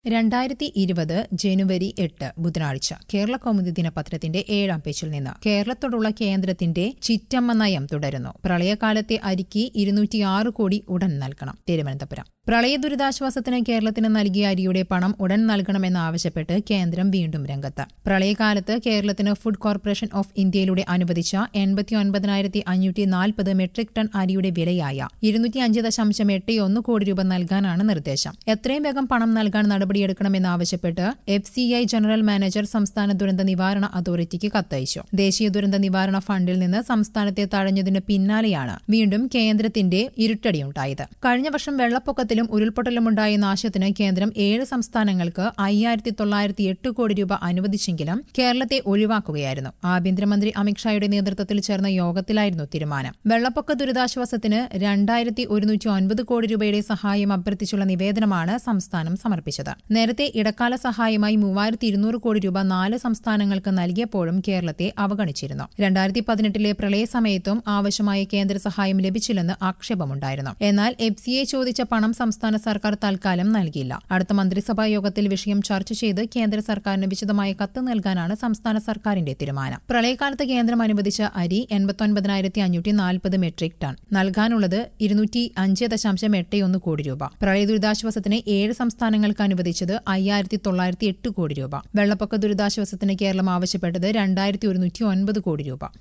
രണ്ടായിരത്തി ഇരുപത് ജനുവരി എട്ട് ബുധനാഴ്ച കേരള കൗമുദി ദിനപത്രത്തിന്റെ ഏഴാം പേജിൽ നിന്ന് കേരളത്തോടുള്ള കേന്ദ്രത്തിന്റെ ചിറ്റമ്മ നയം തുടരുന്നു പ്രളയകാലത്തെ അരിക്ക് ഇരുന്നൂറ്റിയാറ് കോടി ഉടൻ നൽകണം തിരുവനന്തപുരം പ്രളയ ദുരിതാശ്വാസത്തിന് കേരളത്തിന് നൽകിയ അരിയുടെ പണം ഉടൻ നൽകണമെന്നാവശ്യപ്പെട്ട് കേന്ദ്രം വീണ്ടും രംഗത്ത് പ്രളയകാലത്ത് കേരളത്തിന് ഫുഡ് കോർപ്പറേഷൻ ഓഫ് ഇന്ത്യയിലൂടെ അനുവദിച്ച എൺപത്തി ഒൻപതിനായിരത്തി അഞ്ഞൂറ്റി നാൽപ്പത് മെട്രിക് ടൺ അരിയുടെ വിലയായ ഇരുന്നൂറ്റി അഞ്ച് ദശാംശം എട്ട് ഒന്ന് കോടി രൂപ നൽകാനാണ് നിർദ്ദേശം എത്രയും വേഗം പണം നൽകാൻ നടപടിയെടുക്കണമെന്നാവശ്യപ്പെട്ട് F C I general manager സംസ്ഥാന ദുരന്ത നിവാരണ അതോറിറ്റിക്ക് കത്തയച്ചു ദേശീയ ദുരന്ത നിവാരണ ഫണ്ടിൽ നിന്ന് സംസ്ഥാനത്തെ തഴഞ്ഞതിന് പിന്നാലെയാണ് വീണ്ടും കേന്ദ്രത്തിന്റെ ഇരുട്ടടിയുണ്ടായത് കഴിഞ്ഞ വർഷം വെള്ളപ്പൊക്കത്തിലും ഉരുൾപൊട്ടലുമുണ്ടായ നാശത്തിന് കേന്ദ്രം ഏഴ് സംസ്ഥാനങ്ങൾക്ക് അയ്യായിരത്തി തൊള്ളായിരത്തി എട്ട് കോടി രൂപ അനുവദിച്ചെങ്കിലും കേരളത്തെ ഒഴിവാക്കുകയായിരുന്നു ആഭ്യന്തരമന്ത്രി അമിത്ഷായുടെ നേതൃത്വത്തിൽ ചേർന്ന യോഗത്തിലായിരുന്നു തീരുമാനം വെള്ളപ്പൊക്ക ദുരിതാശ്വാസത്തിന് രണ്ടായിരത്തി ഒരുന്നൂറ്റി ഒൻപത് കോടി രൂപയുടെ സഹായം അഭ്യർത്ഥിച്ചുള്ള നിവേദനമാണ് സംസ്ഥാനം സമർപ്പിച്ചത് നേരത്തെ ഇടക്കാല സഹായമായി മൂവായിരത്തി ഇരുന്നൂറ് കോടി രൂപ നാല് സംസ്ഥാനങ്ങൾക്ക് നൽകിയപ്പോഴും കേരളത്തെ അവഗണിച്ചിരുന്നു രണ്ടായിരത്തി പതിനെട്ടിലെ പ്രളയ സമയത്തും ആവശ്യമായ കേന്ദ്ര സഹായം ലഭിച്ചില്ലെന്ന് ആക്ഷേപമുണ്ടായിരുന്നു എന്നാൽ എഫ് സി എ ചോദിച്ച പണം സംസ്ഥാന സർക്കാർ തൽക്കാലം നൽകിയില്ല അടുത്ത മന്ത്രിസഭാ യോഗത്തിൽ വിഷയം ചർച്ച ചെയ്ത് കേന്ദ്ര സർക്കാരിന് വിശദമായ കത്ത് നൽകാനാണ് സംസ്ഥാന സർക്കാരിന്റെ തീരുമാനം പ്രളയകാലത്ത് കേന്ദ്രം അനുവദിച്ച അരി എൺപത്തൊൻപതിനായിരത്തി അഞ്ഞൂറ്റി നാൽപ്പത് മെട്രിക് ടൺ നൽകാനുള്ളത് ഇരുന്നൂറ്റി അഞ്ച് ദശാംശം എട്ട് ഒന്ന് കോടി രൂപ പ്രളയ ദുരിതാശ്വാസത്തിന് ഏഴ് സംസ്ഥാനങ്ങൾക്ക് അനുവദിച്ചത് അയ്യായിരത്തി തൊള്ളായിരത്തി എട്ട് കോടി രൂപ വെള്ളപ്പൊക്ക ദുരിതാശ്വാസത്തിന് കേരളം ആവശ്യപ്പെട്ടത് രണ്ടായിരത്തി ഒരുന്നൂറ്റി ഒൻപത് കോടി രൂപ